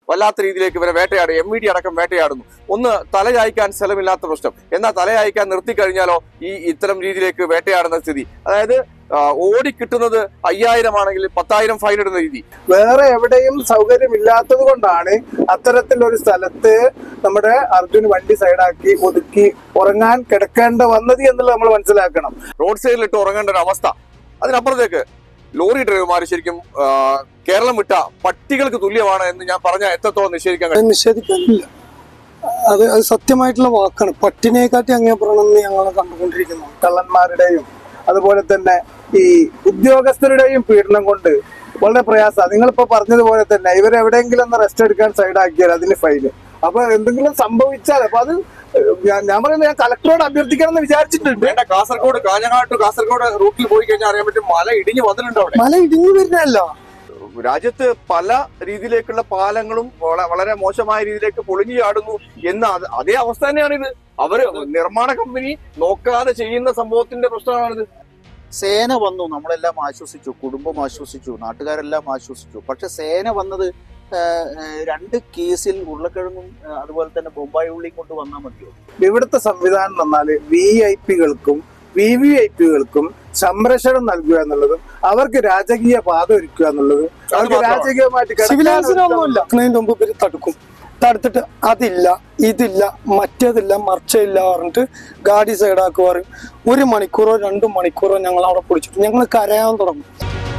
വല്ലാത്ത രീതിയിലേക്ക് ഇവരെ വേട്ടയാടും എം വി ഡി അടക്കം വേട്ടയാടുന്നു ഒന്ന് തലചായ്ക്കാൻ സ്ഥലമില്ലാത്ത പ്രശ്നം എന്നാൽ തലചായ്ക്കാൻ നിർത്തി കഴിഞ്ഞാലോ ഈ ഇത്തരം രീതിയിലേക്ക് വേട്ടയാടുന്ന സ്ഥിതി അതായത് ആ, ഓടിക്കിട്ടുന്നത് അയ്യായിരം ആണെങ്കിൽ പത്തായിരം ഫൈൻ ഇടുന്ന രീതി വേറെ എവിടെയും സൗകര്യമില്ലാത്തത് കൊണ്ടാണ് അത്തരത്തിലൊരു സ്ഥലത്ത് നമ്മുടെ അർജുൻ വണ്ടി സൈഡാക്കി ഒതുക്കി ഉറങ്ങാൻ കിടക്കേണ്ട വന്നത് എന്നുള്ളത് നമ്മൾ മനസ്സിലാക്കണം റോഡ് സൈഡിലിട്ട് ഉറങ്ങേണ്ട ഒരു അവസ്ഥ അതിനപ്പുറത്തേക്ക് ലോറി ഡ്രൈവർമാർ ശരിക്കും ആ, കേരളം വിട്ട പട്ടികൾക്ക് തുല്യമാണ് എന്ന് ഞാൻ പറഞ്ഞ എത്രത്തോളം നിഷേധിക്കാൻ കഴിയും അത് നിഷേധിക്കാനില്ല അത് അത് സത്യമായിട്ടുള്ള വാക്കാണ് പട്ടിനെക്കാട്ടി അങ്ങേപ്പുറമെന്ന് ഞങ്ങൾ കണ്ടുകൊണ്ടിരിക്കുന്നു കള്ളന്മാരുടെയും അതുപോലെ തന്നെ ഈ ഉദ്യോഗസ്ഥരുടെയും പീഡനം കൊണ്ട് വളരെ പ്രയാസമാണ് നിങ്ങളിപ്പോ പറഞ്ഞതുപോലെ തന്നെ ഇവരെവിടെയെങ്കിലും ഒന്ന് റെസ്റ്റ് എടുക്കാൻ സൈഡാക്കിയാൽ അതിന് ഫൈന് അപ്പൊ എന്തെങ്കിലും സംഭവിച്ചാൽ അപ്പൊ അത് ഞാൻ ഞാൻ പറയുന്നത് ഞാൻ കലക്ടറോട് അഭ്യർത്ഥിക്കണം എന്ന് വിചാരിച്ചിട്ടുണ്ട് വേണ്ട കാസർഗോഡ് കാഞ്ഞങ്ങാട് ടു കാസർഗോഡ് റൂട്ടിൽ പോയി കഴിഞ്ഞാൽ അറിയാൻ പറ്റും മല ഇടിഞ്ഞു വന്നിട്ടുണ്ട് അവിടെ മല ഇടിഞ്ഞു വരുന്നതല്ല രാജ്യത്ത് പല രീതിയിലേക്കുള്ള പാലങ്ങളും വള- വളരെ മോശമായ രീതിയിലേക്ക് പൊളിഞ്ഞു ചാടുന്നു എന്ന അത് അതേ അവസ്ഥ തന്നെയാണ് ഇത് അവര് നിർമ്മാണ കമ്പനി നോക്കാതെ ചെയ്യുന്ന സംഭവത്തിന്റെ പ്രശ്നമാണിത് സേന വന്നു നമ്മളെല്ലാം ആശ്വസിച്ചു കുടുംബം ആശ്വസിച്ചു നാട്ടുകാരെല്ലാം ആശ്വസിച്ചു പക്ഷെ സേന വന്നത് ആ, ആ, രണ്ട് കേസിൽ ഉരുളക്കിഴങ്ങും ആ, അതുപോലെ തന്നെ ബൊമ്പായി ഉള്ളിയും കൊണ്ട് വന്നാൽ മതിയോ ഇവിടുത്തെ സംവിധാനം എന്നാല് വി ഐ പികൾക്കും വി വി ഐ പികൾക്കും സംരക്ഷണം നൽകുക എന്നുള്ളതും അവർക്ക് രാജകീയ പാത ഒരുക്കുക എന്നുള്ളതും അവർക്ക് മാത്രമാണ്. രാജകീയമായിട്ട് കിടക്കാൻ സിവിലൈൻസിനൊന്നുമില്ല അതിന് മുമ്പ് ഇവര് തടുക്കും തടുത്തിട്ട് അതില്ല ഇതില്ല മറ്റേതില്ല മറിച്ചില്ല പറഞ്ഞിട്ട് ഗാഡി സൈഡാക്കി പറയും ഒരു മണിക്കൂറോ രണ്ട് മണിക്കൂറോ ഞങ്ങൾ അവിടെ പിടിച്ചിട്ട് ഞങ്ങൾ കരയാൻ തുടങ്ങും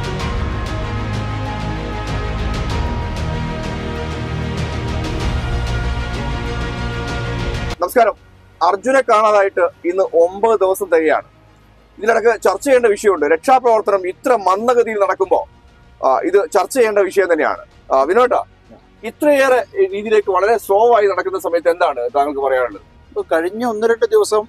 നമസ്കാരം അർജുനെ കാണാതായിട്ട് ഇന്ന് ഒമ്പത് ദിവസം തികയാണ് ഇതിനിടക്ക് ചർച്ച ചെയ്യേണ്ട വിഷയമുണ്ട് രക്ഷാപ്രവർത്തനം ഇത്ര മന്ദഗതിയിൽ നടക്കുമ്പോൾ ഇത് ചർച്ച ചെയ്യേണ്ട വിഷയം തന്നെയാണ് ആ, വിനോട്ട ഇത്രയേറെ രീതിയിലേക്ക് വളരെ സ്ലോ ആയി നടക്കുന്ന സമയത്ത് എന്താണ് താങ്കൾക്ക് പറയാനുള്ളത് ഇപ്പൊ കഴിഞ്ഞ ഒന്ന് രണ്ട് ദിവസം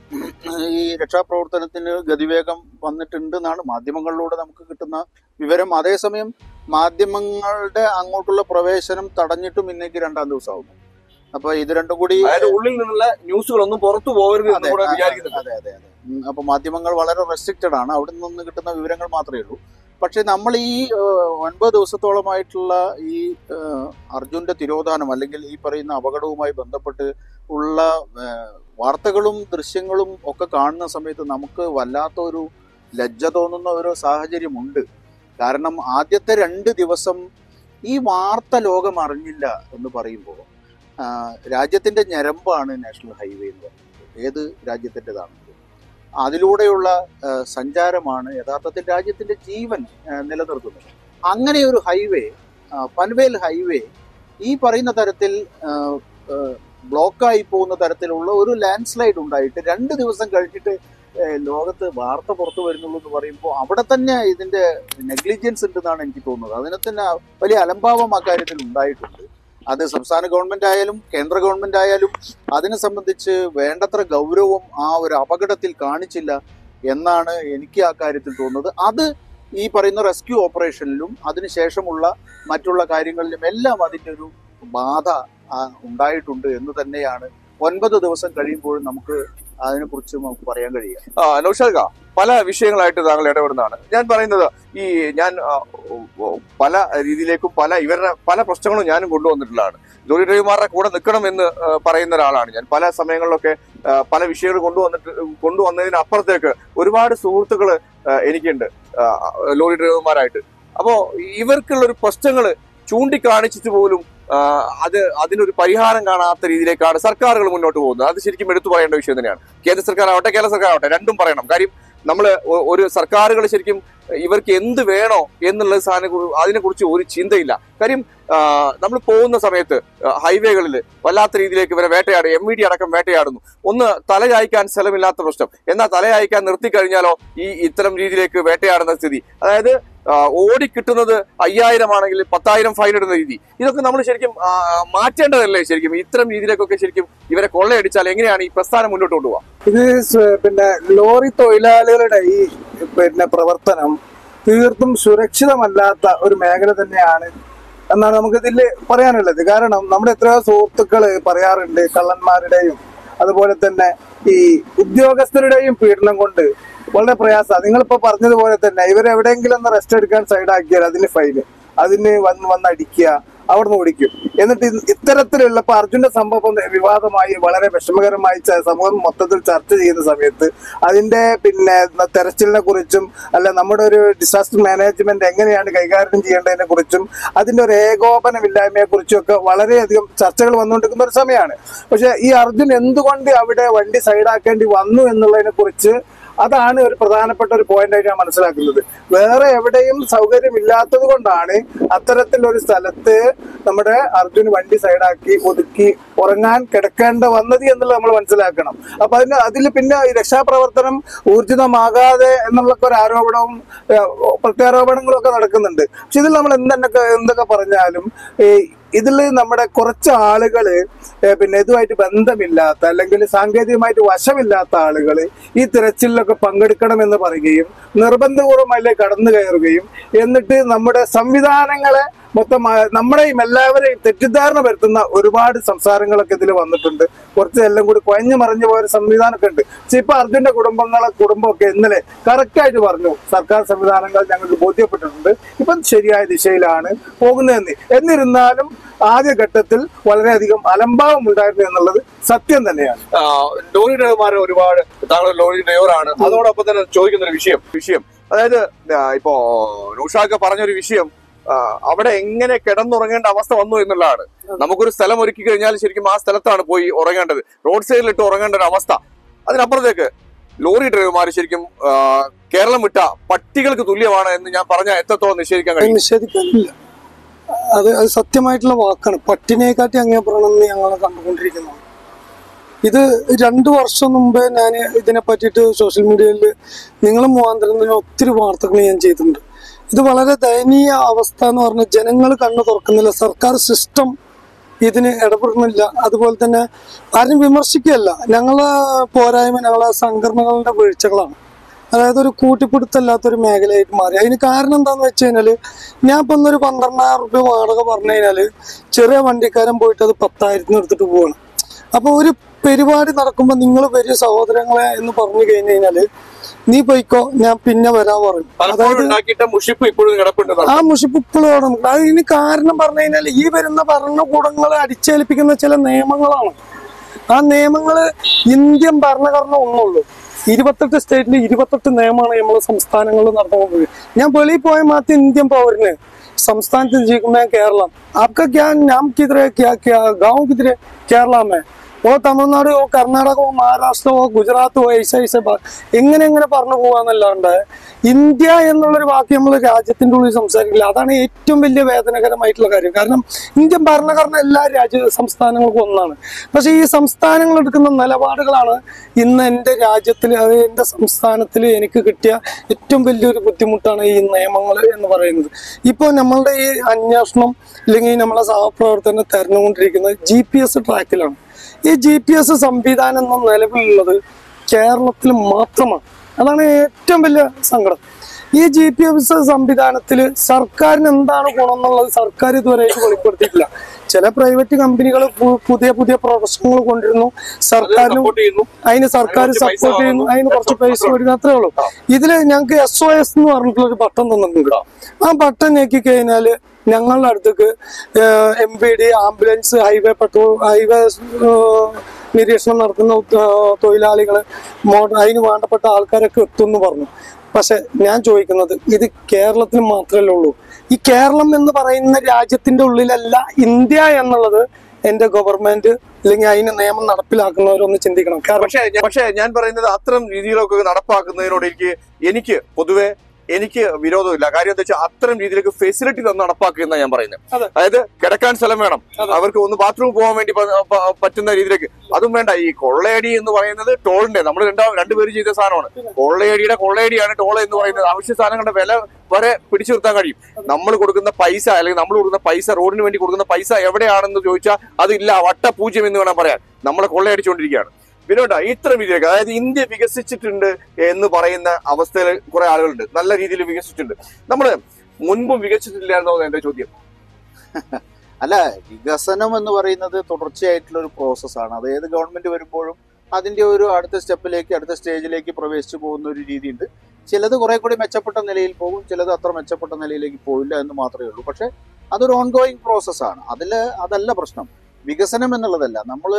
ഈ രക്ഷാപ്രവർത്തനത്തിന് ഗതിവേഗം വന്നിട്ടുണ്ട് എന്നാണ് മാധ്യമങ്ങളിലൂടെ നമുക്ക് കിട്ടുന്ന വിവരം അതേസമയം മാധ്യമങ്ങളുടെ അങ്ങോട്ടുള്ള പ്രവേശനം തടഞ്ഞിട്ടും ഇന്നേക്ക് രണ്ടാം ദിവസമാകുന്നു അപ്പൊ ഇത് രണ്ടും കൂടി അതായത് ഉള്ളിൽ നിന്നുള്ള ന്യൂസുകളൊന്നും പുറത്തു പോകരുത് എന്ന് അതെ, കൂടെ ആ, വിചാരിക്കുന്നുണ്ട് അതെ അതെ അതെ ഉം, അപ്പൊ മാധ്യമങ്ങൾ വളരെ റെസ്ട്രിക്റ്റഡ് ആണ് അവിടെ നിന്ന് കിട്ടുന്ന വിവരങ്ങൾ മാത്രമേ ഉള്ളൂ പക്ഷെ നമ്മൾ ഈ ഏഹ്, ഒൻപത് ദിവസത്തോളമായിട്ടുള്ള ഈ ഏഹ്, അർജുന്റെ തിരോധാനം അല്ലെങ്കിൽ ഈ പറയുന്ന അപകടവുമായി ബന്ധപ്പെട്ട് ഉള്ള ഏഹ്, വാർത്തകളും ദൃശ്യങ്ങളും ഒക്കെ കാണുന്ന സമയത്ത് നമുക്ക് വല്ലാത്ത ഒരു ലജ്ജ തോന്നുന്ന ഒരു സാഹചര്യമുണ്ട് കാരണം ആദ്യത്തെ രണ്ട് ദിവസം ഈ വാർത്ത ലോകം അറിഞ്ഞില്ല എന്ന് പറയുമ്പോൾ ആ, രാജ്യത്തിന്റെ ഞരമ്പാണ് നാഷണൽ ഹൈവേ എന്ന് പറയുന്നത് ഏത് രാജ്യത്തിൻ്റെതാണെങ്കിലും അതിലൂടെയുള്ള ആ, സഞ്ചാരമാണ് യഥാർത്ഥത്തിൽ രാജ്യത്തിന്റെ ജീവൻ ആ, നിലനിർത്തുന്നത് അങ്ങനെ ഒരു ഹൈവേ ആ, പൻവേൽ ഹൈവേ ഈ പറയുന്ന തരത്തിൽ ആ, ആ, ബ്ലോക്കായി പോകുന്ന തരത്തിലുള്ള ഒരു ലാൻഡ് സ്ലൈഡ് ഉണ്ടായിട്ട് രണ്ട് ദിവസം കഴിഞ്ഞിട്ട് ഏ, ലോകത്ത് വാർത്ത പുറത്തു വരുന്നുള്ളൂ എന്ന് പറയുമ്പോൾ അവിടെ തന്നെ ഇതിന്റെ നെഗ്ലിജൻസ് ഉണ്ടെന്നാണ് എനിക്ക് തോന്നുന്നത് അതിനെ തന്നെ വലിയ അലംഭാവം അക്കാര്യത്തിൽ ഉണ്ടായിട്ടുണ്ട് അത് സംസ്ഥാന ഗവൺമെന്റ് ആയാലും കേന്ദ്ര ഗവൺമെന്റ് ആയാലും അതിനെ സംബന്ധിച്ച് വേണ്ടത്ര ഗൗരവം ആ ഒരു അപകടത്തിൽ കാണിച്ചില്ല എന്നാണ് എനിക്ക് ആ കാര്യത്തിൽ തോന്നുന്നത് അത് ഈ പറയുന്ന റെസ്ക്യൂ ഓപ്പറേഷനിലും അതിനുശേഷമുള്ള മറ്റുള്ള കാര്യങ്ങളിലും എല്ലാം അതിൻ്റെ ഒരു ബാധ ആ, ഉണ്ടായിട്ടുണ്ട് എന്ന് തന്നെയാണ് ഒൻപത് ദിവസം കഴിയുമ്പോഴും നമുക്ക് അതിനെക്കുറിച്ച് നമുക്ക് പറയാൻ കഴിയുക ആ, നൗഷാദ് ഖാ, പല വിഷയങ്ങളായിട്ട് താങ്കൾ ഇടപെടുന്നതാണ് ഞാൻ പറയുന്നത് ഈ ഞാൻ ആ, ഓ, പല രീതിയിലേക്കും പല ഇവരുടെ പല പ്രശ്നങ്ങളും ഞാനും കൊണ്ടുവന്നിട്ടുള്ളതാണ് ലോറി ഡ്രൈവർമാരുടെ കൂടെ നിൽക്കണം എന്ന് ആ, പറയുന്ന ഒരാളാണ് ഞാൻ പല സമയങ്ങളിലൊക്കെ ആ, പല വിഷയങ്ങൾ കൊണ്ടുവന്നിട്ട് കൊണ്ടുവന്നതിന് അപ്പുറത്തേക്ക് ഒരുപാട് സുഹൃത്തുക്കൾ എനിക്കുണ്ട് ആ, ലോറി ഡ്രൈവർമാരായിട്ട് അപ്പോ ഇവർക്കുള്ള ഒരു പ്രശ്നങ്ങൾ ചൂണ്ടിക്കാണിച്ചിട്ട് പോലും ആ, അത് അതിനൊരു പരിഹാരം കാണാത്ത രീതിയിലേക്കാണ് സർക്കാരുകൾ മുന്നോട്ട് പോകുന്നത് അത് ശരിക്കും എടുത്തു പറയേണ്ട വിഷയം തന്നെയാണ് കേന്ദ്ര സർക്കാർ ആവട്ടെ കേരള സർക്കാർ ആവട്ടെ രണ്ടും പറയണം കാര്യം നമ്മൾ ഒരു സർക്കാരുകൾ ശരിക്കും ഇവർക്ക് എന്ത് വേണോ എന്നുള്ള സാധനം അതിനെ കുറിച്ച് ഒരു ചിന്തയില്ല കാര്യം നമ്മൾ പോകുന്ന സമയത്ത് ഹൈവേകളിൽ വല്ലാത്ത രീതിയിലേക്ക് ഇവരെ വേട്ടയാടും എം വി ഡി അടക്കം വേട്ടയാടുന്നു ഒന്ന് തലചായ്ക്കാൻ സ്ഥലമില്ലാത്ത പ്രശ്നം എന്നാൽ തലചായ്ക്കാൻ നിർത്തി കഴിഞ്ഞാലോ ഈ ഇത്തരം രീതിയിലേക്ക് വേട്ടയാടുന്ന സ്ഥിതി അതായത് ആ, ഓടിക്കിട്ടുന്നത് അയ്യായിരം ആണെങ്കിൽ പത്തായിരം ഫൈൻ ഇടുന്ന രീതി ഇതൊക്കെ നമ്മൾ ശരിക്കും ആ, മാറ്റേണ്ടതല്ലേ ശരിക്കും ഇത്തരം രീതിയിലേക്കൊക്കെ ശരിക്കും ഇവരെ കൊള്ളയടിച്ചാൽ എങ്ങനെയാണ് ഈ പ്രസ്ഥാനം മുന്നോട്ട് കൊണ്ടുപോകുക ഇത് സ് പിന്നെ ലോറി തൊഴിലാളികളുടെ ഈ പിന്നെ പ്രവർത്തനം തീർത്തും സുരക്ഷിതമല്ലാത്ത ഒരു മേഖല തന്നെയാണ് എന്നാണ് നമുക്ക് ഇതിൽ പറയാനുള്ളത് കാരണം നമ്മുടെ എത്രയോ സുഹൃത്തുക്കള് പറയാറുണ്ട് കള്ളന്മാരുടെയും അതുപോലെ തന്നെ ഈ ഉദ്യോഗസ്ഥരുടെയും പീഡനം കൊണ്ട് വളരെ പ്രയാസമാണ് നിങ്ങളിപ്പോ പറഞ്ഞതുപോലെ തന്നെ ഇവരെവിടെയെങ്കിലും ഒന്ന് റെസ്റ്റ് എടുക്കാൻ സൈഡാക്കിയാൽ അതിന് ഫൈന് അതിന് വന്ന് വന്ന് അടിക്കുക അവിടുന്ന് ഓടിക്കും എന്നിട്ട് ഇത് ഇത്തരത്തിലുള്ള ഇപ്പൊ അർജുന്റെ സംഭവം വിവാദമായി വളരെ വിഷമകരമായി ച- സമൂഹം മൊത്തത്തിൽ ചർച്ച ചെയ്യുന്ന സമയത്ത് അതിന്റെ പിന്നെ തെരച്ചിലിനെ കുറിച്ചും അല്ല നമ്മുടെ ഒരു ഡിസാസ്റ്റർ മാനേജ്മെന്റ് എങ്ങനെയാണ് കൈകാര്യം ചെയ്യേണ്ടതിനെ കുറിച്ചും അതിന്റെ ഒരു ഏകോപനമില്ലായ്മയെ കുറിച്ചും ഒക്കെ വളരെയധികം ചർച്ചകൾ വന്നുകൊണ്ടിരിക്കുന്ന ഒരു സമയമാണ് പക്ഷെ ഈ അർജുൻ എന്തുകൊണ്ട് അവിടെ വണ്ടി സൈഡാക്കേണ്ടി വന്നു എന്നുള്ളതിനെ കുറിച്ച് അതാണ് ഒരു പ്രധാനപ്പെട്ട ഒരു പോയിന്റ് ആയിട്ട് ഞാൻ മനസ്സിലാക്കുന്നത് വേറെ എവിടെയും സൗകര്യമില്ലാത്തത് കൊണ്ടാണ് അത്തരത്തിലൊരു സ്ഥലത്ത് നമ്മുടെ അർജുൻ വണ്ടി സൈഡാക്കി ഒതുക്കി ഉറങ്ങാൻ കിടക്കേണ്ട വന്നത് എന്നുള്ളത് നമ്മൾ മനസ്സിലാക്കണം അപ്പൊ അതിന് അതിൽ പിന്നെ ഈ രക്ഷാപ്രവർത്തനം ഊർജിതമാകാതെ എന്നുള്ള ഒരു ആരോപണവും ഏഹ്, പ്രത്യാരോപണങ്ങളും ഒക്കെ നടക്കുന്നുണ്ട് പക്ഷെ ഇതിൽ നമ്മൾ എന്തൊക്കെ എന്തൊക്കെ പറഞ്ഞാലും ഈ ഇതിൽ നമ്മുടെ കുറച്ച് ആളുകള് ഏഹ് പിന്നെ ഇതുമായിട്ട് ബന്ധമില്ലാത്ത അല്ലെങ്കിൽ സാങ്കേതികമായിട്ട് വശമില്ലാത്ത ആളുകൾ ഈ തിരച്ചിലിലൊക്കെ പങ്കെടുക്കണമെന്ന് പറയുകയും നിർബന്ധപൂർവ്വം അതിലേക്ക് കടന്നു കയറുകയും എന്നിട്ട് നമ്മുടെ സംവിധാനങ്ങളെ മൊത്തം ആ, നമ്മളെയും എല്ലാവരെയും തെറ്റിദ്ധാരണ വരുത്തുന്ന ഒരുപാട് സംസാരങ്ങളൊക്കെ ഇതിൽ വന്നിട്ടുണ്ട് കുറച്ച് എല്ലാം കൂടി കുഴഞ്ഞു മറിഞ്ഞു പോയ ഒരു സംവിധാനമൊക്കെ ഉണ്ട് പക്ഷെ ഇപ്പൊ അർജുന്റെ കുടുംബങ്ങളെ കുടുംബമൊക്കെ ഇന്നലെ കറക്റ്റ് ആയിട്ട് പറഞ്ഞു സർക്കാർ സംവിധാനങ്ങൾ ഞങ്ങൾക്ക് ബോധ്യപ്പെട്ടിട്ടുണ്ട് ഇപ്പം ശരിയായ ദിശയിലാണ് പോകുന്നതെന്ന് എന്നിരുന്നാലും ആദ്യഘട്ടത്തിൽ വളരെയധികം അലംഭാവം ഉണ്ടായിരുന്നു എന്നുള്ളത് സത്യം തന്നെയാണ് ആ, ലോറി ഡ്രൈവർമാർ ഒരുപാട് താങ്കൾ ലോറി ഡ്രൈവറാണ് അതോടൊപ്പം തന്നെ ചോദിക്കുന്ന ഒരു വിഷയം വിഷയം അതായത് ആ, ഇപ്പോ നൂഷാക്ക് പറഞ്ഞൊരു വിഷയം ആ, അവിടെ എങ്ങനെ കിടന്നുറങ്ങേണ്ട അവസ്ഥ വന്നു എന്നുള്ളതാണ് നമുക്കൊരു സ്ഥലം ഒരുക്കി കഴിഞ്ഞാൽ ശരിക്കും ആ സ്ഥലത്താണ് പോയി ഉറങ്ങേണ്ടത് റോഡ് സൈഡിലിട്ട് ഉറങ്ങേണ്ട ഒരു അവസ്ഥ അതിനപ്പുറത്തേക്ക് ലോറി ഡ്രൈവർമാർ ശരിക്കും ആ, കേരളം വിട്ട പട്ടികൾക്ക് തുല്യമാണ് എന്ന് ഞാൻ പറഞ്ഞ എത്രത്തോളം നിഷേധിക്കാൻ അത് കഴിയും നിഷേധിക്കാനില്ല അത് അത് സത്യമായിട്ടുള്ള വാക്കാണ് പട്ടിനെക്കാട്ടി അങ്ങേ പറയണമെന്ന് ഞങ്ങൾ കണ്ടുകൊണ്ടിരിക്കുന്നതാണ് ഇത് രണ്ടു വർഷം മുമ്പേ ഞാൻ ഇതിനെ പറ്റിയിട്ട് സോഷ്യൽ മീഡിയയിൽ നിങ്ങൾ മുഖാന്തരം തന്നെ ഒത്തിരി വാർത്തകൾ ഞാൻ ചെയ്തിട്ടുണ്ട് ഇത് വളരെ ദയനീയ അവസ്ഥ എന്ന് പറഞ്ഞാൽ ജനങ്ങൾ കണ്ണു തുറക്കുന്നില്ല സർക്കാർ സിസ്റ്റം ഇതിന് ഇടപെടുന്നില്ല അതുപോലെ തന്നെ ആരും വിമർശിക്കുകയല്ല ഞങ്ങളെ പോരായ്മ ഞങ്ങളെ സംഘടനകളുടെ വീഴ്ചകളാണ് അതായത് ഒരു കൂട്ടിപ്പിടുത്തല്ലാത്തൊരു മേഖലയായിട്ട് മാറി അതിന് കാരണം എന്താന്ന് വെച്ച് കഴിഞ്ഞാല് ഞാൻ ഇപ്പൊ ഒന്നൊരു പന്ത്രണ്ടായിരം റുപ്യ വാടക പറഞ്ഞു കഴിഞ്ഞാല് ചെറിയ വണ്ടിക്കാരൻ പോയിട്ട് അത് പത്തായിരത്തിന് എടുത്തിട്ട് പോവാണ് അപ്പൊ ഒരു പരിപാടി നടക്കുമ്പോൾ നിങ്ങൾ വരിക സഹോദരങ്ങളെ എന്ന് പറഞ്ഞു കഴിഞ്ഞു കഴിഞ്ഞാല് നീ പോയിക്കോ ഞാൻ പിന്നെ വരാൻ പറയും പലപ്പോഴും ഉണ്ടാക്കിയിട്ട മുഷിപ്പ് ഇപ്പോഴും കിടപ്പുണ്ട് ആ മുഷിപ്പ് ഇപ്പോഴും അവിടെ ഉണ്ട് അതിന് കാരണം പറഞ്ഞു കഴിഞ്ഞാൽ ഈ വരുന്ന ഭരണകൂടങ്ങളെ അടിച്ചേൽപ്പിക്കുന്ന ചില നിയമങ്ങളാണ് ആ നിയമങ്ങള് ഇന്ത്യൻ ഭരണഘടന ഒന്നുള്ളൂ ഇരുപത്തെട്ട് സ്റ്റേറ്റിൽ ഇരുപത്തെട്ട് നിയമമാണ് നമ്മളെ സംസ്ഥാനങ്ങളിൽ നടന്നുകൊണ്ടത് ഞാൻ വെളിയിൽ പോയ മാത്രം ഇന്ത്യൻ പൗരന് സംസ്ഥാനത്ത് ജീവിക്കുന്ന കേരളം आपका क्या नाम किधर है क्या क्या गांव किधर है केरला में ഓ തമിഴ്നാട് ഓ കർണാടക ഓ മഹാരാഷ്ട്ര ഓ ഗുജറാത്ത് ഓ ഐസ ഐസ എങ്ങനെ എങ്ങനെ പറഞ്ഞു പോവാന്നല്ലാണ്ട് ഇന്ത്യ എന്നുള്ളൊരു വാക്ക് നമ്മൾ രാജ്യത്തിന്റെ ഉള്ളിൽ സംസാരിക്കില്ല അതാണ് ഏറ്റവും വലിയ വേദനകരമായിട്ടുള്ള കാര്യം കാരണം ഇന്ത്യൻ ഭരണഘടന എല്ലാ രാജ്യ സംസ്ഥാനങ്ങൾക്കും ഒന്നാണ് പക്ഷെ ഈ സംസ്ഥാനങ്ങൾ എടുക്കുന്ന നിലപാടുകളാണ് ഇന്ന് എൻ്റെ രാജ്യത്തിൽ അത് എൻ്റെ സംസ്ഥാനത്തിൽ എനിക്ക് കിട്ടിയ ഏറ്റവും വലിയൊരു ബുദ്ധിമുട്ടാണ് ഈ നിയമങ്ങൾ എന്ന് പറയുന്നത് ഇപ്പോൾ നമ്മളുടെ ഈ അന്വേഷണം അല്ലെങ്കിൽ നമ്മളെ സഹപ്രവർത്തനം തെരഞ്ഞുകൊണ്ടിരിക്കുന്നത് ജി പി എസ് ട്രാക്കിലാണ് ഈ ജി പി എസ് സംവിധാനം എന്ന നിലവിലുള്ളത് കേരളത്തിൽ മാത്രമാണ് അതാണ് ഏറ്റവും വലിയ സങ്കടം ഈ ജി പി എസ് സംവിധാനത്തിൽ സർക്കാരിന് എന്താണ് ഗുണം എന്നുള്ളത് സർക്കാർ ഇതുവരെയായിട്ട് വെളിപ്പെടുത്തിയിട്ടില്ല ചില പ്രൈവറ്റ് കമ്പനികൾ പുതിയ പുതിയ പ്രൊഡക്ഷനുകൾ കൊണ്ടിരുന്നു സർക്കാരിന് സപ്പോർട്ട് ചെയ്യുന്നു അതിന് സർക്കാർ അതിന് കുറച്ച് പൈസ സപ്പോർട്ട് ചെയ്യുന്നു വാങ്ങുന്നു. അതിന് കുറച്ച് പൈസ കൊടുക്കുന്നു അത്രേ ഉള്ളൂ ഇതില് ഞങ്ങൾക്ക് എസ് ഒ എസ് എന്ന് പറഞ്ഞിട്ടുള്ള ഒരു ബട്ടൺ തന്നിട്ടുണ്ട് ആ ബട്ടൺ ഞെക്കി കഴിഞ്ഞാല് ഞങ്ങളുടെ അടുത്തേക്ക് M P D ambulance highway patrol highway നിരീക്ഷണം നടത്തുന്ന ഉത്ത- തൊഴിലാളികള് മോ- അതിന് വേണ്ടപ്പെട്ട ആൾക്കാരൊക്കെ എത്തുമെന്ന് പറഞ്ഞു പക്ഷെ ഞാൻ ചോദിക്കുന്നത് ഇത് കേരളത്തിൽ മാത്രമല്ലേ ഉള്ളൂ ഈ കേരളം എന്ന് പറയുന്ന രാജ്യത്തിന്റെ ഉള്ളിലല്ല ഇന്ത്യ എന്നുള്ളത് എന്റെ ഗവൺമെന്റ് അല്ലെങ്കിൽ അതിന് നിയമം നടപ്പിലാക്കുന്നവരൊന്ന് ചിന്തിക്കണം കാരണം പക്ഷേ ഞാൻ- പക്ഷേ ഞാൻ പറയുന്നത് അത്തരം രീതിയിലൊക്കെ നടപ്പാക്കുന്നതിനോട് എനിക്ക് എനിക്ക് പൊതുവെ എനിക്ക് വിരോധമില്ല കാര്യം എന്താ വെച്ചാൽ അത്തരം രീതിയിലേക്ക് ഫെസിലിറ്റി തന്നെ നടപ്പാക്കുക എന്നാ ഞാൻ പറയുന്നത് അതെ. അതായത് കിടക്കാൻ സ്ഥലം വേണം അതെ. അവർക്ക് ഒന്ന് ബാത്റൂം പോകാൻ വേണ്ടി പ- പ- പറ്റുന്ന രീതിയിലേക്ക് അതും വേണ്ട ഈ കൊള്ളയടി എന്ന് പറയുന്നത് ടോളിന്റെ നമ്മൾ രണ്ടാം രണ്ടുപേരും ചെയ്ത സാധനമാണ് കൊള്ളയടിയുടെ കൊള്ളയടിയാണ് ടോൾ എന്ന് പറയുന്നത് അവശ്യ സാധനങ്ങളുടെ വില വരെ പിടിച്ചു നിർത്താൻ കഴിയും നമ്മൾ കൊടുക്കുന്ന പൈസ അല്ലെങ്കിൽ നമ്മൾ കൊടുക്കുന്ന പൈസ റോഡിന് വേണ്ടി കൊടുക്കുന്ന പൈസ എവിടെയാണെന്ന് ചോദിച്ചാൽ അതില്ല വട്ട പൂജ്യം എന്ന് വേണം പറയാൻ നമ്മളെ കൊള്ളയടിച്ചുകൊണ്ടിരിക്കുകയാണ് വിനോദ ഇത്ര രീതിയിലേക്ക് അതായത് ഇന്ത്യ വികസിച്ചിട്ടുണ്ട് എന്ന് പറയുന്ന അവസ്ഥയിൽ കുറെ ആളുകളുണ്ട് നല്ല രീതിയിൽ വികസിച്ചിട്ടുണ്ട് നമ്മള് മുൻപ് വികസിച്ചിട്ടില്ലായിരുന്നോ എന്ന് എന്റെ ചോദ്യം അല്ല വികസനം എന്ന് പറയുന്നത് തുടർച്ചയായിട്ടുള്ള ഒരു പ്രോസസ്സാണ് അത് ഏത് ഗവൺമെന്റ് വരുമ്പോഴും അതിന്റെ ഒരു അടുത്ത സ്റ്റെപ്പിലേക്ക് അടുത്ത സ്റ്റേജിലേക്ക് പ്രവേശിച്ചു പോകുന്ന ഒരു രീതിയുണ്ട് ചിലത് കുറെ കൂടി മെച്ചപ്പെട്ട നിലയിൽ പോകും ചിലത് അത്ര മെച്ചപ്പെട്ട നിലയിലേക്ക് പോയില്ല എന്ന് മാത്രമേ ഉള്ളൂ പക്ഷെ അതൊരു ഓൺഗോയിങ് പ്രോസസ്സാണ് അതിൽ അതല്ല പ്രശ്നം വികസനം എന്നുള്ളതല്ല നമ്മൾ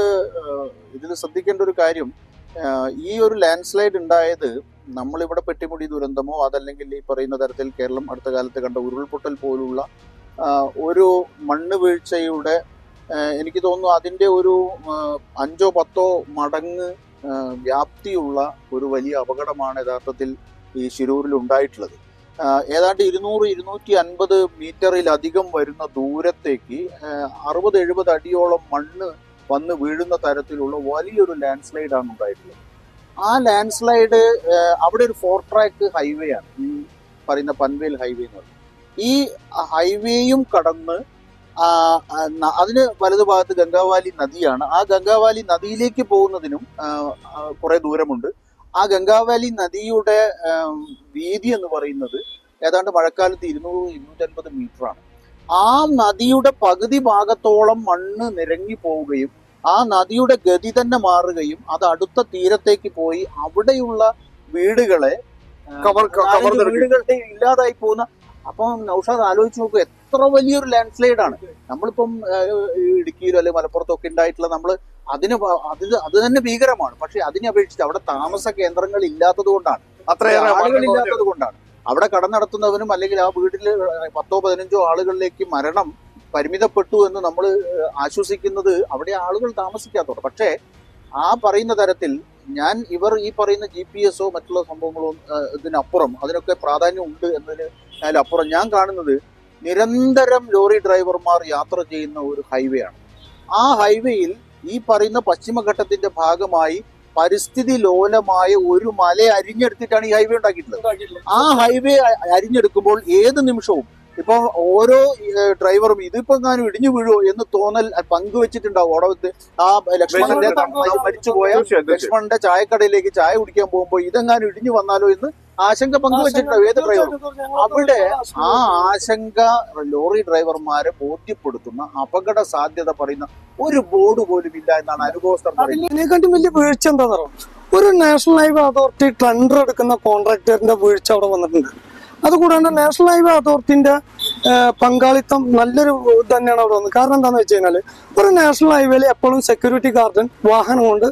ഇതിൽ ശ്രദ്ധിക്കേണ്ട ഒരു കാര്യം ആഹ് ഈ ഒരു ലാൻഡ് സ്ലൈഡ് ഉണ്ടായത് നമ്മളിവിടെ പെട്ടിമുടി ദുരന്തമോ അതല്ലെങ്കിൽ ഈ പറയുന്ന തരത്തിൽ കേരളം അടുത്ത കാലത്ത് കണ്ട ഉരുൾപൊട്ടൽ പോലുള്ള ആഹ് ഒരു മണ്ണ് വീഴ്ചയുടെ ആഹ് എനിക്ക് തോന്നുന്നു അതിൻ്റെ ഒരു ആഹ് അഞ്ചോ പത്തോ മടങ്ങ് ആഹ് വ്യാപ്തിയുള്ള ഒരു വലിയ അപകടമാണ് യഥാർത്ഥത്തിൽ ഈ ശിരൂരിൽ ഉണ്ടായിട്ടുള്ളത് ആഹ് ഏതാണ്ട് ഇരുന്നൂറ് ഇരുന്നൂറ്റി അൻപത് മീറ്ററിലധികം വരുന്ന ദൂരത്തേക്ക് ആഹ് അറുപത് എഴുപത് അടിയോളം മണ്ണ് വന്ന് വീഴുന്ന തരത്തിലുള്ള വലിയൊരു ലാൻഡ് സ്ലൈഡ് ആണ് ഉണ്ടായിട്ടുള്ളത് ആ ലാൻഡ് സ്ലൈഡ് അവിടെ ഒരു ഫോർ ട്രാക്ക് ഹൈവേ ആണ് ഈ പറയുന്ന പൻവേൽ ഹൈവേ എന്ന് പറയുന്നത് ഈ ഹൈവേയും കടന്ന് ആ, ആ, ന- അതിന് വലതു ഭാഗത്ത് ഗംഗാവാലി നദിയാണ് ആ ഗംഗാവാലി നദിയിലേക്ക് പോകുന്നതിനും ആ, ആ, കുറെ ദൂരമുണ്ട് ആ ഗംഗാവാലി നദിയുടെ ആം, വീതി എന്ന് പറയുന്നത് ഏതാണ്ട് മഴക്കാലത്ത് ഇരുന്നൂറ് ഇരുന്നൂറ്റൻപത് മീറ്റർ ആണ് ആ നദിയുടെ പകുതി ഭാഗത്തോളം മണ്ണ് നിരങ്ങി പോവുകയും ആ നദിയുടെ ഗതി തന്നെ മാറുകയും അത് അടുത്ത തീരത്തേക്ക് പോയി അവിടെയുള്ള വീടുകളെ ആ, കവർ നാലഞ്ച് കവർന്നെടുക്കും വീടുകളുടെ ഇല്ലാതായി പോകുന്ന അപ്പം നൗഷാദ് ആലോചിച്ച് നോക്കൂ എത്ര വലിയൊരു ലാൻഡ് സ്ലൈഡ് ആണ് നമ്മളിപ്പം ആ, ഈ ഇടുക്കിയിലോ അല്ലെങ്കിൽ മലപ്പുറത്തോ ഒക്കെ ഉണ്ടായിട്ടുള്ള നമ്മൾ അതിന് പ- അത് അത് തന്നെ ഭീകരമാണ് പക്ഷെ അതിനെ അപേക്ഷിച്ച് അവിടെ താമസ കേന്ദ്രങ്ങൾ ഇല്ലാത്തത് കൊണ്ടാണ് അത്രയേറെ ആളുകൾ മണ്ണ് ഇല്ലാത്തത് കൊണ്ടാണ് അവിടെ കടം നടത്തുന്നവനും അല്ലെങ്കിൽ ആ വീട്ടിൽ പത്തോ പതിനഞ്ചോ ആളുകളിലേക്ക് മരണം പരിമിതപ്പെട്ടു എന്ന് നമ്മൾ ആശ്വസിക്കുന്നത് അവിടെ ആളുകൾ താമസിക്കാത്തതുകൊണ്ട് പക്ഷേ ആ പറയുന്ന തരത്തിൽ ഞാൻ ഇവർ ഈ പറയുന്ന ജി പി എസോ മറ്റുള്ള സംഭവങ്ങളോ ആ, ഇതിനപ്പുറം അതിനൊക്കെ പ്രാധാന്യം ഉണ്ട് എന്നതിന് അതിലപ്പുറം ഞാൻ കാണുന്നത് നിരന്തരം ലോറി ഡ്രൈവർമാർ യാത്ര ചെയ്യുന്ന ഒരു ഹൈവേ ആണ് ആ ഹൈവേയിൽ ഈ പറയുന്ന പശ്ചിമഘട്ടത്തിന്റെ ഭാഗമായി പരിസ്ഥിതി ലോലമായ ഒരു മല അരിഞ്ഞെടുത്തിട്ടാണ് ഈ ഹൈവേ ഉണ്ടാക്കിയിട്ടുള്ളത് ആ ഹൈവേ അ- അരിഞ്ഞെടുക്കുമ്പോൾ ഏത് നിമിഷവും ഇപ്പൊ ഓരോ ഏഹ്, ഡ്രൈവറും ഇതിപ്പോ ഞാൻ ഇടിഞ്ഞു വീഴുമോ എന്ന് തോന്നൽ പങ്കുവെച്ചിട്ടുണ്ടാവും ഓടവത്ത് ആ ലക്ഷ്മണന്റെ മരിച്ചുപോയ തീർച്ചയായും തീർച്ചയായും. ലക്ഷ്മണന്റെ ചായക്കടയിലേക്ക് ചായ കുടിക്കാൻ പോകുമ്പോൾ ഇതെങ്ങാനും ഇടിഞ്ഞു വന്നാലോ എന്ന് ആശങ്ക പങ്കുവെച്ചിട്ടുണ്ടാവും ഏത് ഡ്രൈവറും അവിടെ ആ ആശങ്ക ലോറി ഡ്രൈവർമാരെ ബോധ്യപ്പെടുത്തുന്ന അപകട സാധ്യത പറയുന്ന ഒരു ബോർഡ് പോലും ഇല്ല എന്നാണ് അനുഭവസ്ഥർ പറയുന്നത് അതിനെക്കാട്ടും വലിയ വീഴ്ച എന്താണെന്ന് അറിയാം ഒരു നാഷണൽ ഹൈവേ അതോറിറ്റി ടെൻഡർ എടുക്കുന്ന കോൺട്രാക്ടറിന്റെ വീഴ്ച അവിടെ വന്നിട്ടുണ്ട് അതുകൂടാണ്ട് നാഷണൽ ഹൈവേ അതോറിറ്റിന്റെ ഏഹ്, പങ്കാളിത്തം നല്ലൊരു ഇത് തന്നെയാണ് അവിടെ വന്നത് കാരണം എന്താണെന്ന് വെച്ച് കഴിഞ്ഞാൽ ഒരു നാഷണൽ ഹൈവേയിൽ എപ്പോഴും സെക്യൂരിറ്റി ഗാർഡൻ വാഹനം കൊണ്ട്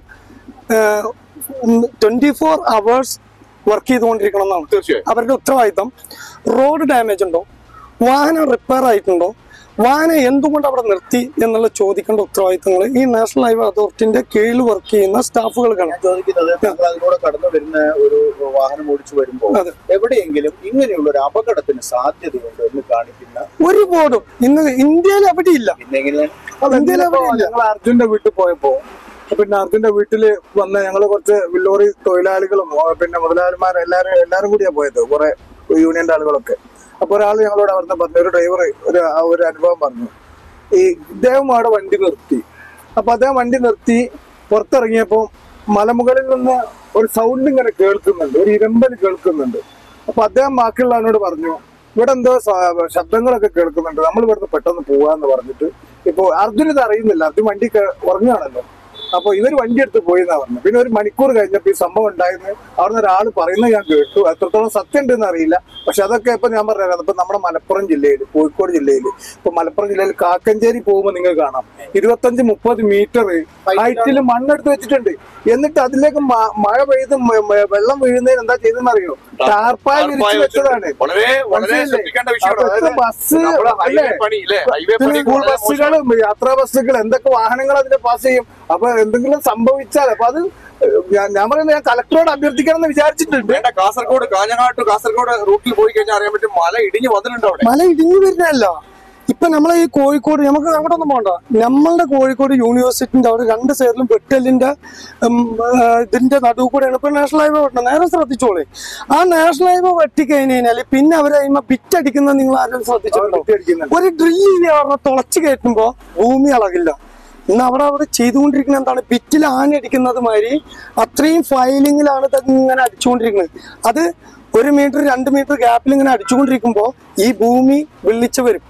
ട്വന്റി ഫോർ അവേഴ്സ് വർക്ക് ചെയ്തുകൊണ്ടിരിക്കണം എന്നാണ് തീർച്ചയായും അവരുടെ ഉത്തരവാദിത്തം റോഡ് ഡാമേജ് ഉണ്ടോ വാഹനം റിപ്പയർ ആയിട്ടുണ്ടോ വാഹനം എന്തുകൊണ്ട് അവിടെ നിർത്തി എന്നുള്ള ചോദിക്കേണ്ട ഉത്തരവാദിത്തങ്ങൾ ഈ നാഷണൽ ഹൈവേ അതോറിറ്റിന്റെ കീഴിൽ വർക്ക് ചെയ്യുന്ന സ്റ്റാഫുകൾക്കാണ് ഞാൻ ചോദിക്കുന്നത് നിങ്ങൾ അതിലൂടെ കടന്നു വരുന്ന ഒരു വാഹനം ഓടിച്ചു വരുമ്പോൾ അതെ. എവിടെയെങ്കിലും ഇങ്ങനെയുള്ള ഒരു അപകടത്തിന് സാധ്യതയുണ്ട് എന്ന് കാണിക്കുന്ന ഒരു ബോർഡും ഇന്ന് ഇന്ത്യയിൽ എവിടെ ഇല്ല പിന്നെ എങ്ങനെയാണ് ഇന്ത്യയിൽ എവിടെ ഇല്ല ഞങ്ങൾ അർജുന്റെ വീട്ടിൽ പോയപ്പോ പിന്നെ അർജുന്റെ വീട്ടില് വന്ന ഞങ്ങള് കുറച്ച് ലോറി തൊഴിലാളികളും ഓ, പിന്നെ മുതലാളിമാർ എല്ലാരും എല്ലാരും കൂടിയാ പോയത് കുറെ യൂണിയന്റെ ആളുകളൊക്കെ അപ്പൊ ഒരാൾ ഞങ്ങളോട് അവിടുന്ന് പറഞ്ഞു ഒരു ഡ്രൈവർ ഒരു ആ ഒരു അനുഭവം പറഞ്ഞു ഈ ഇദ്ദേഹം അവിടെ വണ്ടി നിർത്തി അപ്പൊ അദ്ദേഹം വണ്ടി നിർത്തി പുറത്തിറങ്ങിയപ്പോ മലമുകളിൽ നിന്ന് ഒരു സൗണ്ട് ഇങ്ങനെ കേൾക്കുന്നുണ്ട് ഒരു ഇരമ്പൽ കേൾക്കുന്നുണ്ട് അപ്പൊ അദ്ദേഹം ബാക്കിയുള്ളവനോട് പറഞ്ഞു ഇവിടെ എന്തോ സ- ശബ്ദങ്ങളൊക്കെ കേൾക്കുന്നുണ്ട് നമ്മൾ ഇവിടുന്ന് പെട്ടെന്ന് പോവാന്ന് പറഞ്ഞിട്ട് ഇപ്പൊ അർജുൻ ഇത് അറിയുന്നില്ല അർജുൻ വണ്ടി ക- ഉറങ്ങുകയാണല്ലോ അപ്പൊ ഇവർ വണ്ടി എടുത്ത് പോയി എന്നാ പറഞ്ഞു പിന്നെ ഒരു മണിക്കൂർ കഴിഞ്ഞപ്പോ ഈ സംഭവം ഉണ്ടായിരുന്നു അവിടുന്ന് ഒരാൾ പറയുന്നത് ഞാൻ കേട്ടു എത്രത്തോളം സത്യം ഉണ്ടെന്ന് അറിയില്ല പക്ഷെ അതൊക്കെ ഇപ്പൊ ഞാൻ പറഞ്ഞത് ഇപ്പൊ നമ്മുടെ മലപ്പുറം ജില്ലയിൽ കോഴിക്കോട് ജില്ലയിൽ ഇപ്പൊ മലപ്പുറം ജില്ലയിൽ കാക്കഞ്ചേരി പോകുമ്പോൾ നിങ്ങൾ കാണാം ഇരുപത്തഞ്ച് മുപ്പത് മീറ്റർ ഹൈറ്റിൽ മണ്ണെടുത്ത് വെച്ചിട്ടുണ്ട് എന്നിട്ട് അതിലേക്ക് മ- മഴ പെയ്ത് മ- മ- വെള്ളം വീഴുന്നതിന് എന്താ ചെയ്തെന്ന് അറിയോ ടാർപ്പായ വിരിച്ചു വെച്ചതാണ് വളരെ വളരെ മനസ്സിലായില്ലേ? ശ്രദ്ധിക്കേണ്ട വിഷയമാണ് അപ്പൊ അതായത് ബസ് നമ്മുടെ ഹൈവേ അല്ലേ പണി ഇല്ലേ ഹൈവേ പണി സ്കൂൾ വളരെ മോശമാണ്. ബസ്സുകളും യാത്രാ ബസ്സുകൾ എന്തൊക്കെ വാഹനങ്ങൾ അതിൽ പാസ് ചെയ്യും അപ്പൊ എന്തെങ്കിലും സംഭവിച്ചാൽ അപ്പൊ അത് ഞാൻ ഞാൻ പറയുന്നത് ഞാൻ കലക്ടറോട് അഭ്യർത്ഥിക്കണം എന്ന് വിചാരിച്ചിട്ടുണ്ട് വേണ്ട കാസർഗോഡ് കാഞ്ഞങ്ങാട്ട് കാസർഗോഡ് റൂട്ടിൽ പോയി കഴിഞ്ഞാൽ അറിയാൻ പറ്റും മല ഇടിഞ്ഞു വന്നിട്ടുണ്ട് അവിടെ മല ഇടിഞ്ഞു വരുന്നതല്ല ഇപ്പൊ നമ്മളെ ഈ കോഴിക്കോട് നമുക്ക് അങ്ങോട്ടൊന്നും പോകണ്ട നമ്മളുടെ കോഴിക്കോട് യൂണിവേഴ്സിറ്റിന്റെ അവിടെ രണ്ട് സൈഡിലും വെട്ടലിന്റെ ഉം, ആ, ഇതിന്റെ നടുവ് കൂടെയാണ് ഇപ്പൊ നാഷണൽ ഹൈവേ വെട്ടണം നേരെ ശ്രദ്ധിച്ചോളെ ആ നാഷണൽ ഹൈവേ വെട്ടിക്കഴിഞ്ഞ് കഴിഞ്ഞാല് പിന്നെ അവരെ അതിന്മേൽ ബിറ്റടിക്കുന്നത് നിങ്ങൾ ആരും ശ്രദ്ധിച്ചിട്ടുണ്ടോ വിട്ടിരിക്കുന്നുണ്ട്. ഒരു ഡ്രില്ല് പറഞ്ഞ തുളച്ച് കയറ്റുമ്പോ ഭൂമി അളകില്ല ഇന്ന് അവിടെ അവിടെ ചെയ്തുകൊണ്ടിരിക്കുന്ന എന്താണ് ബിറ്റിൽ ആണി അടിക്കുന്നത് മാതിരി അത്രയും ഫയലിങ്ങിലാണ് ഇത് ഇങ്ങനെ അടിച്ചുകൊണ്ടിരിക്കുന്നത് അത് ഒരു മീറ്റർ രണ്ട് മീറ്റർ ഗ്യാപ്പിൽ ഇങ്ങനെ അടിച്ചുകൊണ്ടിരിക്കുമ്പോ ഈ ഭൂമി വിള്ളിച്ച് വരും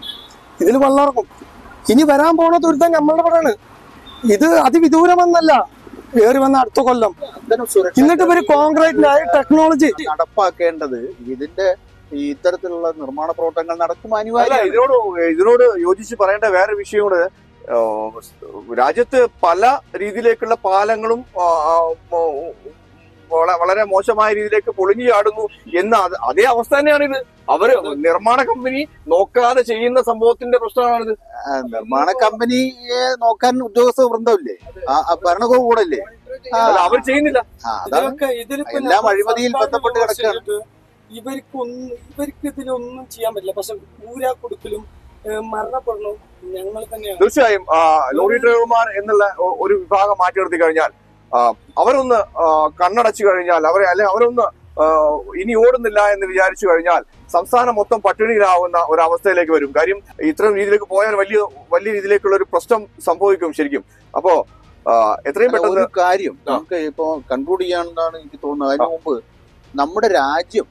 ഇതിൽ വെള്ളമിറങ്ങും ഇനി വരാൻ പോണ ദുരിതം നമ്മളുടെ പറയാണ് ഇത് അതിവിദൂരമെന്നല്ല ഏറി വന്ന അടുത്ത കൊല്ലം അത്തരം സുരക്ഷ എന്നിട്ട് ഇവര് കോൺക്രീറ്റിന്റെ ടെക്നോളജി നടപ്പാക്കേണ്ടത് ഇതിന്റെ ഈ ഇത്തരത്തിലുള്ള നിർമ്മാണ പ്രവർത്തനങ്ങൾ നടക്കും അല്ല അനിവാര്യ ഇതിനോട് ഇതിനോട് യോജിച്ച് പറയേണ്ട വേറെ വിഷയം കൂടെ ആ, രാജ്യത്ത് പല രീതിയിലേക്കുള്ള പാലങ്ങളും ആ, ആ, മോ- വള- വളരെ മോശമായ രീതിയിലേക്ക് പൊളിഞ്ഞു ചാടുന്നു എന്ന അത് അതേ അവസ്ഥ തന്നെയാണ് ഇത് അവര് നിർമ്മാണ കമ്പനി നോക്കാതെ ചെയ്യുന്ന സംഭവത്തിന്റെ പ്രശ്നമാണിത് നിർമ്മാണ കമ്പനിയെ നോക്കാൻ ഉദ്യോഗസ്ഥ വൃന്ദമില്ലേ ആ ആ ഭരണകൂടം കൂടല്ലേ ആ, അല്ല അവർ ചെയ്യുന്നില്ല ആ, അതാണ് ഇതിലൊക്കെ ഇതിലിപ്പോ എല്ലാം നമ്മൾ അഴിമതിയിൽ സർക്കാരിനെ ബന്ധപ്പെട്ട് കിടക്കുകയാണ്. ചെയ്തിട്ട് ഇവർക്കൊന്നും ഇവർക്ക് ഇതിലൊന്നും ചെയ്യാൻ പറ്റില്ല പക്ഷെ ഊരാ കൊടുക്കലും ഏഹ് മരണപ്പെടലും ഞങ്ങൾ തന്നെയാണ് തീർച്ചയായും ആ, ലോറി ഡ്രൈവർമാർ എന്നുള്ള ഒ- ഒരു വിഭാഗം മാറ്റി നിർത്തി കഴിഞ്ഞാൽ ആ, അവരൊന്ന് ആ, കണ്ണടച്ചു കഴിഞ്ഞാൽ അവരെ അല്ലെ അവരൊന്ന് ആ, ഇനി ഓടുന്നില്ല എന്ന് വിചാരിച്ചു കഴിഞ്ഞാൽ സംസ്ഥാനം മൊത്തം പട്ടിണിയിലാവുന്ന ഒരു അവസ്ഥയിലേക്ക് വരും കാര്യം ഇത്തരം രീതിയിലേക്ക് പോയാൽ വലിയ വലിയ രീതിയിലേക്കുള്ള ഒരു പ്രശ്നം സംഭവിക്കും ശരിക്കും അപ്പോ ആ, എത്രയും അല്ല, പെട്ടെന്ന് ഒരു കാര്യം ആ. നമുക്ക് ഇപ്പോ കൺക്ലൂഡ് ചെയ്യാണെന്നാണ് എനിക്ക് തോന്നുന്നത് അതിനു മുമ്പ് നമ്മുടെ രാജ്യം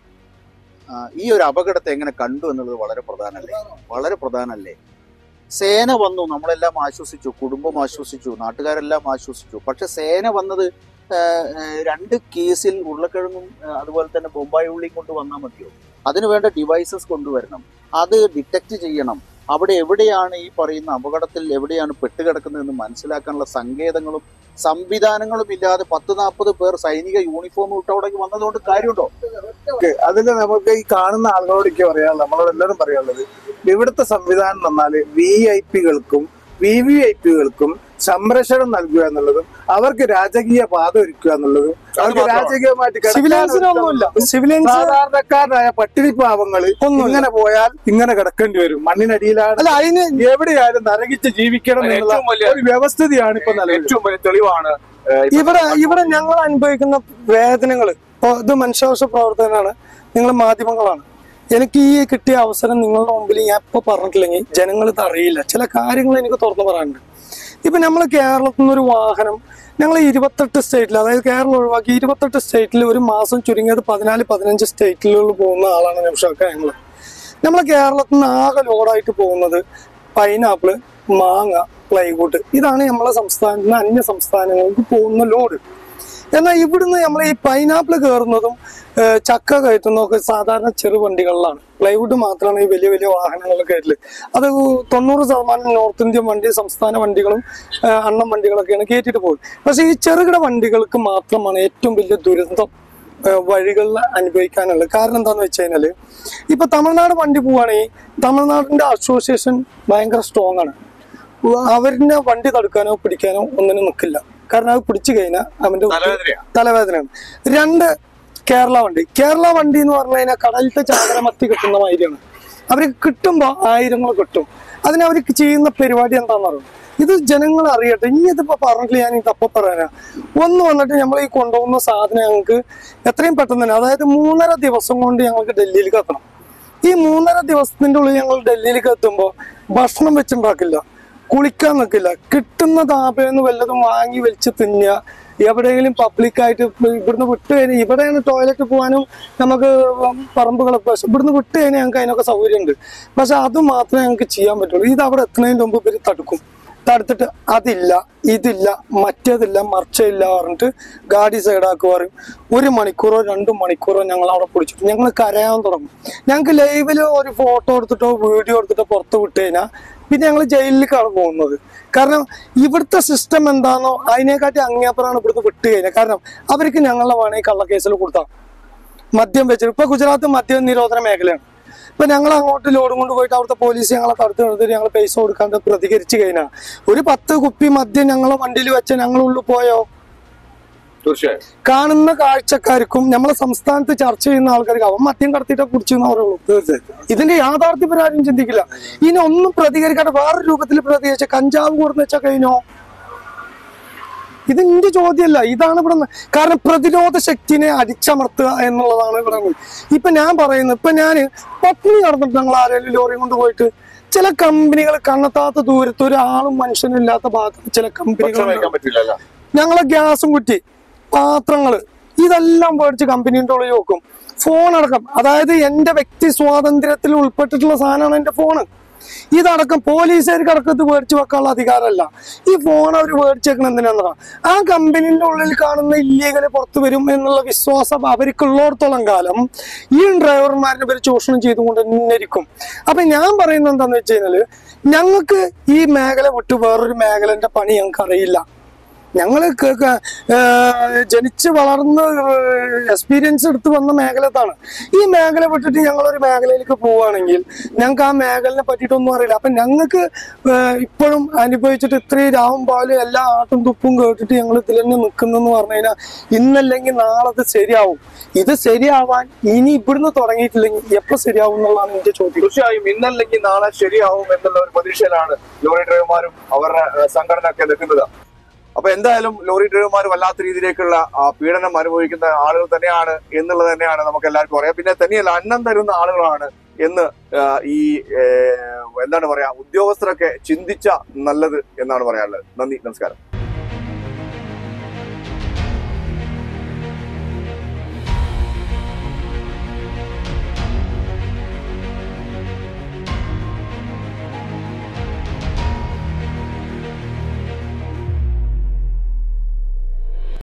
ആ, ഈ ഒരു അപകടത്തെ എങ്ങനെ കണ്ടു എന്നുള്ളത് വളരെ പ്രധാനമല്ലേ വളരെ പ്രധാനമല്ലേ സേന വന്നു നമ്മളെല്ലാം ആശ്വസിച്ചു കുടുംബം ആശ്വസിച്ചു നാട്ടുകാരെല്ലാം ആശ്വസിച്ചു പക്ഷെ സേന വന്നത് ആ, ആ, രണ്ട് കേസിൽ ഉരുളക്കിഴങ്ങും ആ, അതുപോലെ തന്നെ ബൊമ്പായി ഉള്ളിയും കൊണ്ട് വന്നാൽ മതിയോ അതിനു വേണ്ട ഡിവൈസസ് കൊണ്ടുവരണം അത് ഡിറ്റക്ട് ചെയ്യണം അവിടെ എവിടെയാണ് ഈ പറയുന്ന അപകടത്തിൽ എവിടെയാണ് പെട്ടുകിടക്കുന്നതെന്ന് മനസ്സിലാക്കാനുള്ള സങ്കേതങ്ങളും സംവിധാനങ്ങളും ഇല്ലാതെ പത്ത് നാൽപ്പത് പേർ സൈനിക യൂണിഫോം ഇട്ട് അവിടേക്ക് വന്നതുകൊണ്ട് കാര്യമുണ്ടോ അതിൽ നമുക്ക് ഈ കാണുന്ന ആളുകളോടൊക്കെ പറയാനുള്ളത് നമ്മളോട് എല്ലാവരും പറയാനുള്ളത് ഇവിടുത്തെ സംവിധാനം എന്നാല് വി ഐ പികൾക്കും വി വി ഐ പികൾക്കും സംരക്ഷണം നൽകുക എന്നുള്ളതും അവർക്ക് രാജകീയ പാത ഒരുക്കുക എന്നുള്ളതും അവർക്ക് മാത്രമാണ്. രാജകീയമായിട്ട് കിടക്കാൻ സിവിലിയൻസിനൊന്നുമില്ല സിവിലിയൻസ് സാധാരണക്കാരനായ പട്ടിണി പാവങ്ങള് ഒന്നുമില്ല ഇങ്ങനെ പോയാൽ ഇങ്ങനെ കിടക്കേണ്ടി വരും മണ്ണിനടിയിലാണ് അല്ല അതിന് എവിടെയായാലും നരകിച്ച് ജീവിക്കണം എന്നുള്ള ഏറ്റവും വലിയ ഒരു വ്യവസ്ഥിതിയാണ് ഇപ്പൊ നിലവിൽ ഏറ്റവും വലിയ തെളിവാണ് ഏ, ഇപ്പൊ ഇവിടെ ഇവിടെ ഞങ്ങൾ അനുഭവിക്കുന്ന വേദനകൾ ഇപ്പൊ ഇത് മനുഷ്യാവകാശ പ്രവർത്തകനാണ് നിങ്ങൾ മാധ്യമങ്ങളാണ് എനിക്ക് ഈ കിട്ടിയ അവസരം നിങ്ങളുടെ മുമ്പിൽ ഞാൻ ഇപ്പൊ പറഞ്ഞിട്ടില്ലെങ്കിൽ ജനങ്ങൾ ഇത് അറിയില്ല ചില കാര്യങ്ങൾ എനിക്ക് തുറന്നു പറയാനുണ്ട് ഇപ്പൊ നമ്മൾ കേരളത്തിൽ നിന്ന് ഒരു വാഹനം ഞങ്ങൾ ഇരുപത്തെട്ട് സ്റ്റേറ്റിൽ അതായത് കേരളം ഒഴിവാക്കി ഇരുപത്തെട്ട് സ്റ്റേറ്റിൽ ഒരു മാസം ചുരുങ്ങിയത് പതിനാല് പതിനഞ്ച് സ്റ്റേറ്റിലുകളിൽ പോകുന്ന ആളാണ് നിമിഷമൊക്കെ ഞങ്ങൾ നമ്മളെ കേരളത്തിൽ നിന്ന് ആകെ ലോഡായിട്ട് പോകുന്നത് പൈനാപ്പിള് മാങ്ങ പ്ലൈവുഡ് ഇതാണ് നമ്മളെ സംസ്ഥാനത്ത് നിന്ന് അന്യ സംസ്ഥാനങ്ങൾക്ക് പോകുന്ന ലോഡ് എന്നാൽ ഇവിടുന്ന് നമ്മൾ ഈ പൈനാപ്പിൾ കയറുന്നതും ഏഹ് ചക്ക കയറ്റുന്നതൊക്കെ സാധാരണ ചെറു വണ്ടികളിലാണ് പ്ലൈവുഡ് മാത്രമാണ് ഈ വലിയ വലിയ വാഹനങ്ങളിൽ കയറ്റല് അത് തൊണ്ണൂറ് ശതമാനം നോർത്ത് ഇന്ത്യൻ വണ്ടി സംസ്ഥാന വണ്ടികളും ഏഹ് അണ്ണം വണ്ടികളൊക്കെയാണ് കയറ്റിട്ട് പോകുന്നത് പക്ഷേ ഈ ചെറുകിട വണ്ടികൾക്ക് മാത്രമാണ് ഏറ്റവും വലിയ ദുരന്തം ഏഹ് വഴികളിൽ അനുഭവിക്കാനുള്ളത് കാരണം എന്താണെന്ന് വെച്ച് കഴിഞ്ഞാൽ ഇപ്പൊ തമിഴ്നാട് വണ്ടി പോവുകയാണെങ്കിൽ തമിഴ്നാടിന്റെ അസോസിയേഷൻ ഭയങ്കര സ്ട്രോങ് ആണ് അവരിനെ വണ്ടി തടുക്കാനോ പിടിക്കാനോ ഒന്നിനും നിൽക്കില്ല കാരണം അത് പിടിച്ചു കഴിഞ്ഞാൽ അവന്റെ തലവേദനയാ തലവേദനയാണ് രണ്ട് കേരള വണ്ടി കേരള വണ്ടി എന്ന് പറഞ്ഞു കഴിഞ്ഞാൽ കടലിലത്തെ ചാകരമത്തി കിട്ടുന്ന മാതിരിയാണ് അവർക്ക് കിട്ടുമ്പോൾ ആയിരങ്ങൾ കിട്ടും അതിന് അവർക്ക് ചെയ്യുന്ന പരിപാടി എന്താണെന്ന് അറിയും ഇത് ജനങ്ങൾ അറിയട്ടെ ഇനി ഇതിപ്പോ പറഞ്ഞിട്ടില്ല ഞാൻ ഇതപ്പൊ പറയാനാ ഒന്ന് വന്നിട്ട് നമ്മൾ ഈ കൊണ്ടുപോകുന്ന സാധനം ഞങ്ങൾക്ക് എത്രയും പെട്ടെന്ന് തന്നെ അതായത് മൂന്നര ദിവസം കൊണ്ട് ഞങ്ങൾക്ക് ഡൽഹിയിലേക്ക് എത്തണം ഈ മൂന്നര ദിവസത്തിന്റെ ഉള്ളിൽ ഞങ്ങൾ ഡൽഹിയിലേക്ക് എത്തുമ്പോൾ ഭക്ഷണം വെച്ചുണ്ടാക്കില്ല കുളിക്കാൻ നിൽക്കില്ല കിട്ടുന്ന താപേന്ന് വല്ലതും വാങ്ങി വലിച്ച് തിന്നുക എവിടെയെങ്കിലും പബ്ലിക്കായിട്ട് ഇവിടുന്ന് വിട്ട് കഴിഞ്ഞാൽ ഇവിടെയാണ് ടോയ്ലറ്റ് പോകാനും നമുക്ക് പറമ്പുകളൊക്കെ പക്ഷെ ഇവിടുന്ന് വിട്ട് കഴിഞ്ഞാൽ ഞങ്ങൾക്ക് അതിനൊക്കെ സൗകര്യമുണ്ട് പക്ഷെ അത് മാത്രമേ ഞങ്ങൾക്ക് ചെയ്യാൻ പറ്റുള്ളൂ ഇത് അവിടെ എത്തുന്നതിന് മുമ്പ് ഇവർ തടുക്കും തടുത്തിട്ട് അതില്ല ഇതില്ല മറ്റേതില്ല മറിച്ചില്ല പറഞ്ഞിട്ട് ഗാഡി സൈഡാക്കി പറയും ഒരു മണിക്കൂറോ രണ്ട് മണിക്കൂറോ ഞങ്ങൾ അവിടെ പിടിച്ചിട്ട് ഞങ്ങൾ കരയാൻ തുടങ്ങും ഞങ്ങൾക്ക് ലൈവിൽ ഒരു ഫോട്ടോ എടുത്തിട്ടോ വീഡിയോ എടുത്തിട്ടോ പുറത്ത് വിട്ട് കഴിഞ്ഞാൽ പിന്നെ ഞങ്ങൾ ജയിലിലേക്കാണ് പോകുന്നത് കാരണം ഇവിടുത്തെ സിസ്റ്റം എന്താണോ അതിനെക്കാട്ടി അങ്ങേപ്പുറമാണ് ഇവിടുത്തെ വിട്ട് കഴിഞ്ഞാൽ കാരണം അവർക്ക് ഞങ്ങളെ വേണമെങ്കിൽ കള്ളക്കേസിൽ കൊടുത്താൽ മദ്യം വെച്ചിട്ട് ഇപ്പൊ ഗുജറാത്ത് മദ്യം നിരോധന മേഖലയാണ് ഇപ്പൊ ഞങ്ങൾ അങ്ങോട്ട് ലോഡും കൊണ്ട് പോയിട്ട് അവിടുത്തെ പോലീസ് ഞങ്ങളെ തടുത്ത് നിർത്തിട്ട് ഞങ്ങൾ പൈസ കൊടുക്കാണ്ട് പ്രതികരിച്ചു കഴിഞ്ഞാൽ ഒരു പത്ത് കുപ്പി മദ്യം ഞങ്ങളെ വണ്ടിയിൽ വെച്ച് ഞങ്ങൾ ഉള്ളിൽ പോയോ തീർച്ചയായും കാണുന്ന കാഴ്ചക്കാർക്കും നമ്മളെ സംസ്ഥാനത്ത് ചർച്ച ചെയ്യുന്ന ആൾക്കാർക്ക് അവൻ മദ്യം കടത്തിയിട്ട് കുടിച്ചെന്ന് പറയുള്ളൂ തീർച്ചയായിട്ടും ഇതിന്റെ യാഥാർത്ഥ്യപരാരും ചിന്തിക്കില്ല ഇനി ഒന്നും പ്രതികരിക്കാതെ വേറൊരു രൂപത്തിൽ പ്രതികരിച്ച കഞ്ചാവ് കൊടുന്ന് വെച്ചാൽ കഴിഞ്ഞോ ഇത് എന്റെ ചോദ്യമല്ല ഇതാണ് ഇവിടെ ന- കാരണം പ്രതിരോധ ശക്തിനെ അടിച്ചമർത്തുക എന്നുള്ളതാണ് ഇവിടെ ഉള്ളത്. ഇപ്പൊ ഞാൻ പറയുന്നത് ഇപ്പൊ ഞാൻ പട്ടിണി നടന്നിട്ട് ഞങ്ങൾ ആരെങ്കിലും ലോറി കൊണ്ട് പോയിട്ട് ചില കമ്പനികൾ കണ്ണെത്താത്ത ദൂരത്ത് ഒരാളും മനുഷ്യനും ഇല്ലാത്ത ഭാഗത്ത് ചില ഭക്ഷണം കമ്പനികൾ കഴിക്കാൻ പറ്റില്ല അല്ല ഞങ്ങളെ ഗ്യാസും കുറ്റി പാത്രങ്ങള് ഇതെല്ലാം മേടിച്ച് കമ്പനീൻ്റെ ഉള്ളിൽ വെക്കും ഫോൺ അടക്കം അതായത് എന്റെ വ്യക്തി സ്വാതന്ത്ര്യത്തിൽ ഉൾപ്പെട്ടിട്ടുള്ള സാധനമാണ് എന്റെ ഫോണ് ഇതടക്കം പോലീസുകാർക്ക് അടക്കം ഇത് മേടിച്ചു വെക്കാനുള്ള അധികാരമല്ല ഈ ഫോൺ അവർ മേടിച്ചേക്കണം എന്തിനാണെന്നാ ആ കമ്പനീന്റെ ഉള്ളിൽ കാണുന്ന ഇല്ലീഗല് പുറത്തു വരും എന്നുള്ള വിശ്വാസം അവർക്കുള്ളിടത്തോളം കാലം ഈ ഡ്രൈവർമാരെ ഇവർ ചൂഷണം ചെയ്തുകൊണ്ട് തന്നെ ഇരിക്കും അപ്പൊ ഞാൻ പറയുന്നത് എന്താന്ന് വെച്ച് കഴിഞ്ഞാല് ഞങ്ങൾക്ക് ഈ മേഖല വിട്ട് വേറൊരു മേഖലന്റെ പണി ഞങ്ങൾക്ക് അറിയില്ല ഞങ്ങൾ ജനിച്ച് വളർന്ന് എക്സ്പീരിയൻസ് എടുത്ത് വന്ന മേഖല ഇതാണ് ഈ മേഖല വിട്ടിട്ട് ഞങ്ങളൊരു മേഖലയിലേക്ക് പോവുകയാണെങ്കിൽ ഞങ്ങൾക്ക് ആ മേഖലനെ പറ്റിയിട്ടൊന്നും അറിയില്ല അപ്പൊ ഞങ്ങൾക്ക് ഇപ്പോഴും അനുഭവിച്ചിട്ട് ഇത്രയും രാവും പാലും എല്ലാ ആട്ടും തുപ്പും കേട്ടിട്ട് ഞങ്ങൾ ഇതിൽ തന്നെ നിൽക്കുന്നെന്ന് പറഞ്ഞു കഴിഞ്ഞാൽ ഇന്നല്ലെങ്കിൽ നാളെ അത് ശരിയാവും ഇത് ശരിയാവാൻ ഇനി ഇവിടുന്ന് തുടങ്ങിയിട്ടില്ലെങ്കിൽ എപ്പോ ശരിയാവും എന്നുള്ളതാണ് എന്റെ ചോദ്യം തീർച്ചയായും ഇന്നല്ലെങ്കിൽ നാളെ ശരിയാവും എന്നുള്ള ഒരു പ്രതീക്ഷയിലാണ് ലോറി ഡ്രൈവർമാരും അവരുടെ ഏഹ്, സംഘടന ഒക്കെ നിൽക്കുന്നത് അപ്പൊ എന്തായാലും ലോറി ഡ്രൈവർമാർ വല്ലാത്ത രീതിയിലേക്കുള്ള ആ, പീഡനം അനുഭവിക്കുന്ന ആളുകൾ തന്നെയാണ് എന്നുള്ളത് തന്നെയാണ് നമുക്ക് എല്ലാവർക്കും അറിയാം പിന്നെ തന്നെയല്ല അന്നം തരുന്ന ആളുകളാണ് എന്ന് ആ, ഈ ഏഹ്, എന്താണ് പറയാ ഉദ്യോഗസ്ഥരൊക്കെ ചിന്തിച്ച നല്ലത് എന്നാണ് പറയാനുള്ളത് നന്ദി നമസ്കാരം